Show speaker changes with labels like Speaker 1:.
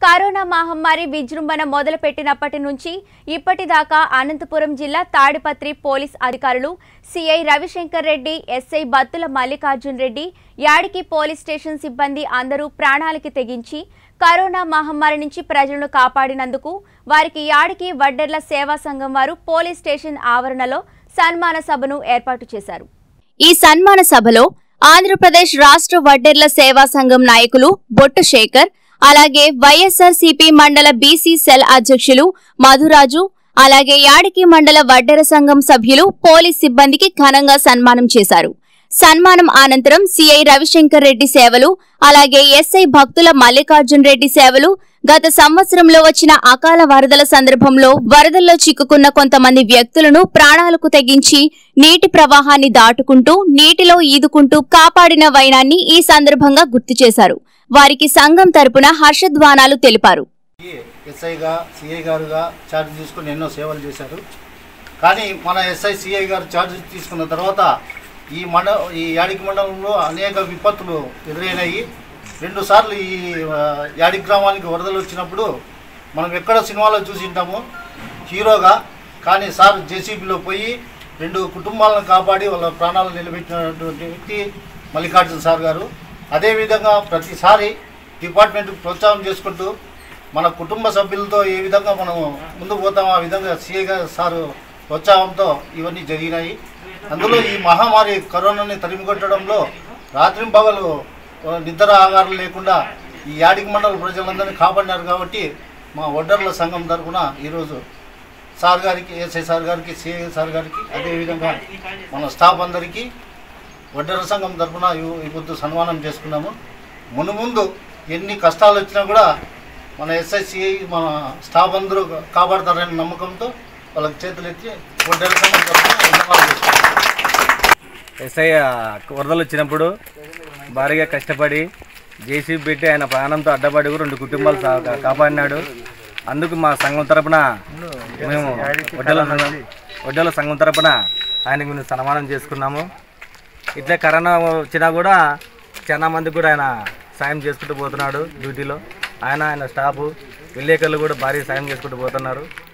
Speaker 1: Corona మహమ్మారి విజృంభణ మొదలుపెట్టినప్పటి నుంచి ఇప్పటిదాకా అనంతపురం జిల్లా తాడిపత్రి పోలీస్ అధికారులు CI Ravishankar Reddy SI Battula Mallikarjun Reddy Yadiki police station సిబ్బంది అందరూ ప్రాణాలకి తెగించి కరోనా మహమ్మారి నుంచి ప్రజలను కాపాడినందుకు వారికి యాడికి వడ్డెర్ల సేవా సంఘం వారు పోలీస్ స్టేషన్ ఆవరణలో సన్మాన సభను ఏర్పాటు చేశారు ఈ సన్మాన సభలో ఆంధ్రప్రదేశ్ రాష్ట్ర వడ్డెర్ల సేవా సంఘం నాయకులు బొట్టు శేఖర్ అలాగే వైఎస్ఆర్ సిపి మండల బీసీ సెల్ అధ్యక్షులు మధురాజు అలాగే యాడికి మండల వడ్డెర సంఘం సభ్యులు పోలీస్ సిబ్బందికి ఘనంగా సన్మానం చేశారు సన్మానం అనంతరం సిఐ రవిశంకర్ రెడ్డి సేవలు అలాగే ఎస్ఐ భక్తుల మల్లికార్జున్ రెడ్డి సేవలు గత సంవత్సరంలో వచ్చిన అకాల వరదల సందర్భంలో వరదల్లో చిక్కుకున్న కొంతమంది వ్యక్తులను ప్రాణాలకు తెగించి నీటి ప్రవాహాన్ని దాటుకుంటూ నీటిలో ఈదుకుంటూ కాపాడిన వైనాన్ని ఈ సందర్భంగా గుర్తు చేశారు వారికి సంఘం తరపున హర్షధ్వానాలు తెలిపారు
Speaker 2: ఈ ఎస్ఐగా సిఐ గారుగా ఛార్జ్ తీసుకుని ఎన్నో సేవలు చేశారు కానీ మన ఎస్ఐ సిఐ గారు ఛార్జ్ తీసుకున్న తర్వాత ఈ మండ ఈ యాడికి మండలంలో అనేక విపత్తులు ఎదురైనాయి రెండు సార్లు ఈ ఆ, యాడి గ్రామానికి వరదలు వచ్చినప్పుడు మనం ఎక్కడ సినిమాలో చూసింటాము హీరోగా కానీ సార్ జేసీబీలో పోయి రెండు కుటుంబాలను కాపాడి వాళ్ళ ప్రాణాలు నిలబెట్టినటువంటి వ్యక్తి మల్లికార్జున సార్ గారు అదేవిధంగా ప్రతిసారి డిపార్ట్మెంట్ ప్రోత్సాహం చేసుకుంటూ మన కుటుంబ సభ్యులతో ఏ విధంగా మనం ముందుకు పోతామో ఆ విధంగా సిఐ గారు సారు ప్రోత్సాహంతో ఇవన్నీ జరిగినాయి అందులో ఈ మహమ్మారి కరోనాని తరిమికొట్టడంలో రాత్రింపగలు ఆ, నిద్ర ఆగారం లేకుండా ఈ యాడికి మండల ప్రజలందరినీ కాపాడినారు కాబట్టి మా ఒడ్డర్ల సంఘం తరఫున ఈరోజు సార్ గారికి ఎస్ఐ సార్ గారికి సిఐ సార్ గారికి అదేవిధంగా మన స్టాఫ్ అందరికీ వడ్డెర సంఘం తరఫున ఈ- ఈ పొద్దు సన్మానం చేసుకున్నాము మును ముందు ఎన్ని కష్టాలు వచ్చినా కూడా మన ఎస్ఐసిఐ మన స్టాఫ్ అందరూ కాపాడతారనే నమ్మకంతో వాళ్ళకి చేతులు ఎత్తి వడ్డెర సంఘం తరఫున ధన్యవాదాలు చేసుకుంటున్నాను.
Speaker 3: ఎస్ఐ ఆ, వరదలు వచ్చినప్పుడు భారీగా కష్టపడి జేసీబీ పెట్టి ఆయన ప్రాణంతో అడ్డపడి కూడా రెండు కుటుంబాలు సా- కాపాడినాడు అందుకు మా సంఘం తరపున మేము వడ్డల సంఘం వడ్డల సంఘం తరపున ఆయనకు మేము సన్మానం చేసుకున్నాము ఇట్లా కరోనా వచ్చినా కూడా చాలా మందికి కూడా ఆయన సాయం చేసుకుంటూ పోతున్నాడు డ్యూటీలో ఆయన ఆయన స్టాఫ్ విలేకరులు కూడా భారీ సాయం చేసుకుంటూ పోతున్నారు